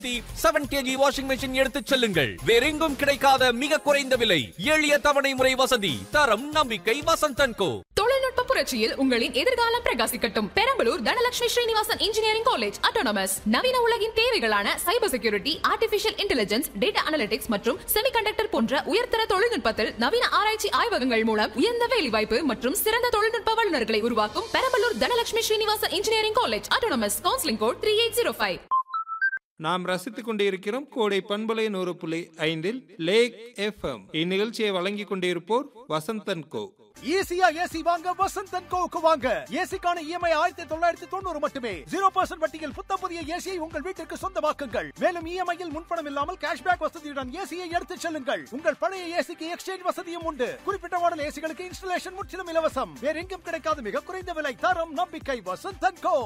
Seven KG washing machine எடுத்துச் செல்லுங்கள் வேறெங்கும் கிடைக்காத மிக குறைந்த விலை எளிய தவணை முறை வசதி தரம் நம்பிக்கை வசந்தன் கோ தொழில்நுட்ப புரட்சியில் உங்களின் எதிர்காலம் பிரகாசிக்கட்டும் Perambalur Dhanalakshmi Srinivasan engineering college autonomous நவீன உலகின் தேவைகளான cyber security artificial intelligence data analytics மற்றும் செமிகண்டக்டர் போன்ற உயர்தர தொழில்நுட்பத்தில் நவீன ஆராய்ச்சி ஆய்வகங்கள் மூலம் உயர்ந்த வேலைவாய்ப்பு மற்றும் சிறந்த தொழில்நுட்ப வல்லுநர்களை உருவாக்கும் Perambalur Dhanalakshmi Srinivasan engineering college autonomous counselling code three eight zero five நாம் ரசித்துக் கொண்டிருக்கிறோம் கோடை பண்பலை நூறு புள்ளி ஐந்தில் லேக் எஃப்எம் இந்நிகழ்ச்சியை வழங்கிக் கொண்டிருப்போர் வசந்தன் கோ ஈஸியா ஏசி வாங்க வசந்தன் கோவுக்கு வாங்க ஏசிக்கான இஎம்ஐ ஆயிரத்தி தொள்ளாயிரத்தி தொண்ணூறு மட்டுமே ஜீரோ பர்சன்ட் வட்டியில் புத்த புதிய ஏசியை உங்கள் வீட்டிற்கு சொந்தமாக்குங்கள் மேலும் இஎம்ஐயில் முன்பணம் இல்லாமல் கேஷ்பேக் வசதியுடன் ஏசியை எடுத்துச் செல்லுங்கள் உங்கள் பழைய ஏசிக்கு எக்ஸ்சேஞ்ச் வசதியும் உண்டு குறிப்பிட்ட மாடல் ஏசிகளுக்கு இன்ஸ்டலேஷன் முற்றிலும் இலவசம் வேற எங்கும் கிடைக்காத மிக குறைந்த விலை தரம் நம்பிக்கை வசந்தன் கோ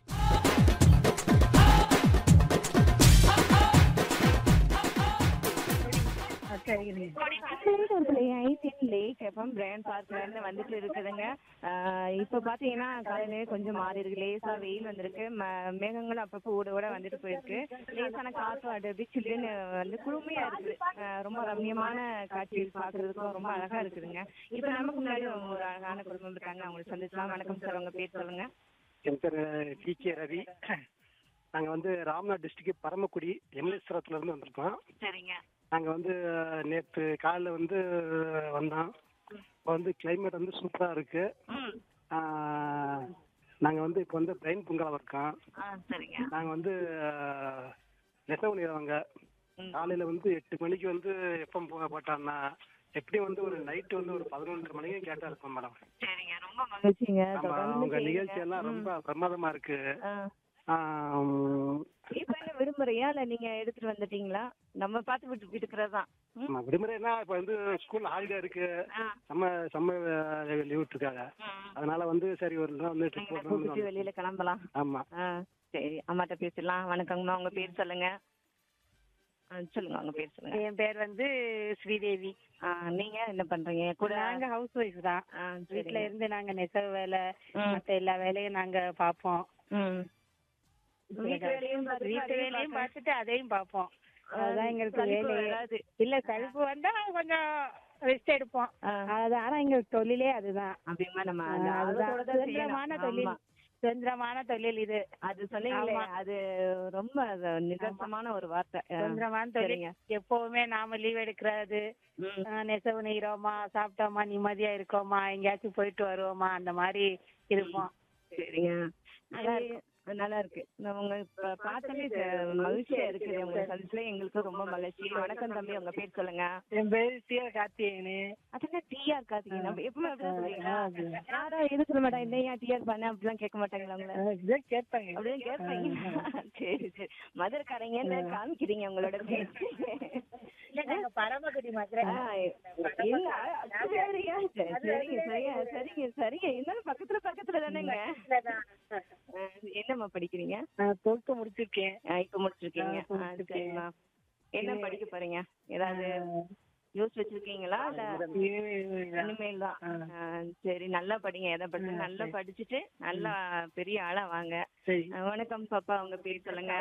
லேக் எஃப்எம் பிராண்ட் பார்க்ல இருந்து வந்துட்டு இருக்குதுங்க ஆஹ் இப்ப பாத்தீங்கன்னா காலையிலேயே கொஞ்சம் மாறி இருக்கு லேசா வெயில் வந்திருக்கு ம- மேகங்களும் அப்பப்போ ஊட ஊட வந்துட்டு போயிருக்கு லேசான காத்து அடுத்து சில்லுன்னு வந்து குளுமையா இருக்குது ஆஹ் ரொம்ப ரம்மியமான காட்சிகள் பாக்குறதுக்கும் ரொம்ப அழகா இருக்குதுங்க இப்ப நமக்கு முன்னாடி ஒரு அழகான குடும்பம் இருக்காங்க அவங்களை சந்திச்சலாம் வணக்கம் சார் உங்க பேர் சொல்லுங்க என் பேர் டி கே ரவி நாங்க வந்து ராம்நாத் டிஸ்ட்ரிக்ட் பரமக்குடி எம்எஸ்வரத்துல இருந்து வந்திருக்கோம் சரிங்க நாங்க வந்து நேற்று காலைல வந்து வந்தோம் இப்போ வந்து கிளைமேட் வந்து சூப்பரா இருக்கு ம் ஆஹ், நாங்க வந்து இப்போ வந்து பிரெயின் பொங்கலாக இருக்கோம் ஆ சரிங்க நாங்க வந்து ஆஹ், நெசவு நிறவங்க காலையில வந்து எட்டு மணிக்கு வந்து எப்போ போட்டான்னா எப்படியும் வந்து ஒரு நைட்டு வந்து ஒரு பதினொன்றரை மணிக்கு கேட்டா இருப்போம் மேடம் சரிங்க ரொம்ப மகிழ்ச்சிங்க ஆமா தொடர்ந்து உங்க கேளுங்க. நிகழ்ச்சி எல்லாம் ரொம்ப பிரமாதமா இருக்கு ஆ. ஆஹ், இப்ப என்ன விடுமுறையா இல்ல நீங்க எடுத்துட்டு வந்துட்டீங்களா நம்ம பார்த்து விட்டு விட்டுக்கிறதுதான் ம்? ஆமா, விடுமுறைனா இப்ப வந்து ஸ்கூல் ஹாலிடே இருக்கு ஆ. நம்ம சம்ம லீவ் விட்டுருக்காங்க ம். அதனால வந்து சரி ஒரு நாள் வந்து நீங்க ட்ரிப் கூப்பிட்டு வெளியில கிளம்பலாம் ஆமா ஆ, சரி அம்மாட்ட பேசிடலாம் வணக்கங்கம்மா உங்க பேர் சொல்லுங்க ஆ, சொல்லுங்க உங்க பேர் சொல்லுங்க என் பேர் வந்து ஸ்ரீதேவி ஆ, நீங்க என்ன பண்றீங்க கூட நாங்க ஹவுஸ் ஒய்ஃப் தான் ஆ, வீட்ல சரிங்க. இருந்து நாங்க நெசவு வேலை ம். மத்த எல்லா வேலையும் நாங்க பாப்போம் ம். வீட்டு வேலையும் பார்த்துட்டு வீட்டு அதையும் வேலையும் பார்க்க- பார்த்துட்டு அதையும் பாப்போம் அதுதான் எங்களுக்கு சலிப்பு வேலையே வராது. இல்ல கழுப்பு வந்தா கொஞ்சம் ரெஸ்ட் எடுப்போம் ஆ. அது ஆனா எங்களுக்கு தொழிலே அதுதான் அப்படிமா நம்ம ஆ, அந்த அதுதான் ஆர்வத்தோட தான் சுதந்திரமான செய்யணும். தொழில் ஆமா. சுதந்திரமான தொழில் இது அது சொன்னீங்களே ஆமா. அது ரொம்ப அது நிதர்சனமான ஒரு வார்த்தை ஆ, சுதந்திரமான தொழில் சரிங்க. எப்பவுமே நாம லீவ் எடுக்கிறது ம். ஆ, நெசவு நெய்கிறோமா சாப்பிட்டோமா நிம்மதியா இருக்கோமா எங்கேயாச்சும் போயிட்டு வருவோமா அந்த மாதிரி இருப்போம் சரிங்க நல்லா இருக்கு நல்லா இருக்கு நான் உங்க இப்ப பார்த்தாலே இது மகிழ்ச்சியா இருக்குது உங்க சந்திச்சுல எங்களுக்கு ரொம்ப மகிழ்ச்சி வணக்கம் தம்பி உங்க பேர் சொல்லுங்க என் பேர் சிவ கார்த்திகேயனு அதெல்லாம் டிஆர் கார்த்திகை நம்ம எப்பவுமே அப்படிதான் சொல்றீங்களா யாரா எதுக்கு மேடம் இந்த ஏன் டிஆர் பண்ண அப்படிலாம் கேட்க மாட்டாங்களா உங்களை இதுதான் கேட்பாங்க அப்படியே கேட்பீங்க சரி சரி மதுரைக்காரங்க காமிக்கிறீங்க உங்களோட பேச்சு இல்ல, நாங்க பரமக்குடி மதுரை ஆ, இல்ல, சரிங்க சரி, சரிங்க சரிங்க சரிங்க சரிங்க இருந்தாலும் பக்கத்துல பக்கத்துல தானேங்க ஆ, என்னம்மா படிக்கிறீங்க நான் டுவெல்த் முடிச்சிருக்கேன் ஆ, இப்ப முடிச்சிருக்கீங்க ஆ, இப்ப ஆ, முடிச்சிருக்கேன். சரிம்மா என்ன படிக்க போறீங்க ஏதாவது யோசிச்சு வச்சிருக்கீங்களா இல்ல இனிமேல் தான் ஆ, சரி நல்லா படிங்க எதை படிச்சு நல்லா படிச்சுட்டு நல்லா பெரிய ஆளா வாங்க சரி ஆ, வணக்கம் பாப்பா உங்க பேர் சொல்லுங்க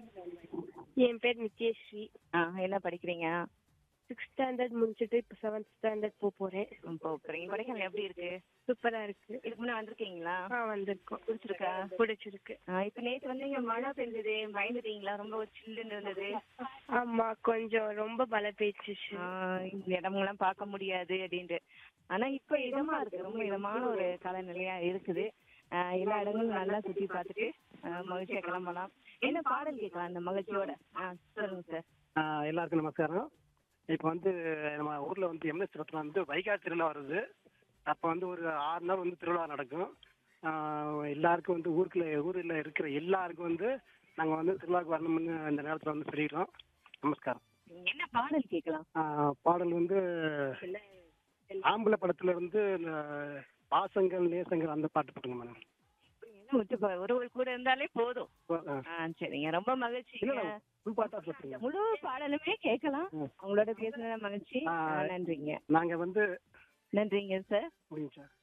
என் பேர் நித்யஸ்ரீ ஆ, என்ன படிக்கிறீங்க சிக்ஸ்த் ஸ்டாண்டர்ட் முடிச்சிட்டு இப்ப செவன்த் ஸ்டாண்டர்ட் போக போறேன் இப்போ போறீங்க கொடைக்கானல் எப்படி இருக்கு சூப்பரா இருக்கு இதுக்கு முன்ன வந்திருக்கீங்களா ஆ வந்திருக்கோம் பிடிச்சிருக்கா பிடிச்சிருக்கு ஆ, இப்ப நேத்து வந்து இங்க மழை பெஞ்சது பயந்துட்டீங்களா ரொம்ப சில்லுன்னு இருந்தது ஆமா கொஞ்சம் ரொம்ப மழை பெய்ச்சிச்சு ஆ, இந்த இடமெல்லாம் பார்க்க முடியாது அப்படின்ட்டு ஆனா இப்ப இதமா இருக்கு ரொம்ப இதமான ஒரு காலநிலையா இருக்குது ஆ, எல்லா இடங்களும் நல்லா சுத்தி பார்த்துட்டு ஆ, மகிழ்ச்சியா கிளம்பலாம் என்ன பாடல் கேட்கலாம் அந்த மகிழ்ச்சியோட ஆ, சொல்லுங்க சார் ஆஹ், எல்லாருக்கும் நமஸ்காரம் இப்போ வந்து நம்ம ஊர்ல வந்து எம்எஸ் ரத்னா வந்து வைகாசி திருவிழா வருது அப்போ வந்து ஒரு ஆறு நாள் வந்து திருவிழா நடக்கும் ஆஹ், எல்லாருக்கும் வந்து ஊருக்குள்ள ஊரில் இருக்கிற எல்லாருக்கும் வந்து நாங்கள் வந்து திருவிழாவுக்கு வரணும்னு அந்த நேரத்தில் வந்து சொல்லிடுறோம் நமஸ்காரம் என்ன பாடல் கேட்கலாம் ஆஹ், பாடல் வந்து ஆம்பளை படத்துல இருந்து இந்த பாசங்கள் நேசங்கள் அந்த பாட்டு போட்டுங்க மேடம் என்ன விட்டு போ- ஒருவர் கூட இருந்தாலே போதும் ஆ. ஆ, சரிங்க ரொம்ப மகிழ்ச்சி இல்ல, இல்ல, full பாட்டா போட்டுருங்க முழு பாடலுமே கேட்கலாம் ம். உங்களோட பேசுனது மகிழ்ச்சி ஆ. ஆ, நன்றிங்க நாங்க வந்து நன்றிங்க சார் முடிஞ்சா